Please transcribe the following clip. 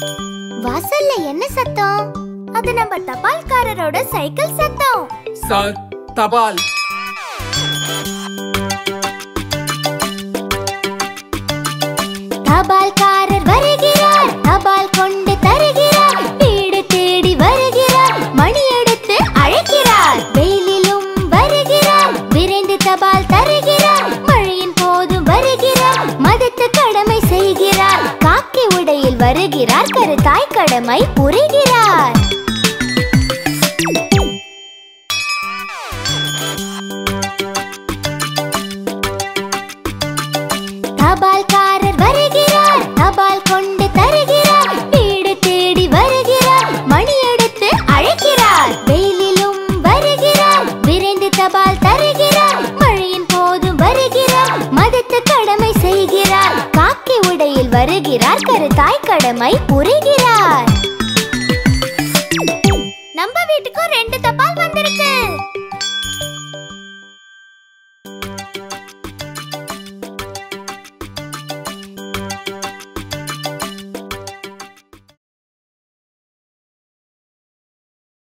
வாசல்ல என்ன சத்தம் அது நம்ம தபால்காரரோட சைக்கிள் சத்தம் சார் தபால் தபால்காரர் வருகிறார் தபால் கொண்டு தருகிறார் வீடு தேடி வருகிறார் மணி எடுத்து அழைக்கிறார் வெயிலிலும் வருகிறார் விரைந்து தபால் தருகிறார் மழையின் போதும் வருகிறார் மதத்து கடமை செய்கிறார் காக்கி உடையில் வருகிறார் கருத்தாய் கடமை புரிகிறார் தபால்காரர் வருகிறார் தபால் கொண்டு தருகிறார் வீடு தேடி வருகிறார் மணி எடுத்து அழைக்கிறார் வெயிலிலும் வருகிறார் விரைந்து தபால் தருகிறார் மழையின் போதும் வருகிறார் மதத்து கடமை செய்கிறார் காக்கி உடையில் வருகிறார் கருத்தாய் கடமை புரிகிறார் நம்ம வீட்டுக்கும் ரெண்டு தபால் வந்திருக்கு